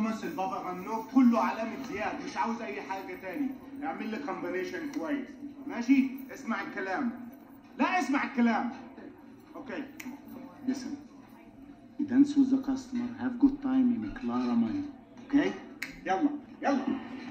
ممثل بابا غنوج كله علامة زياد مش عاوز أي حاجة تاني اعمل لي كومبينيشن كويس ماشي اسمع الكلام لا اسمع الكلام اوكي Listen, you dance with the customer, have good time in Clara mind. Okay? يلا يلا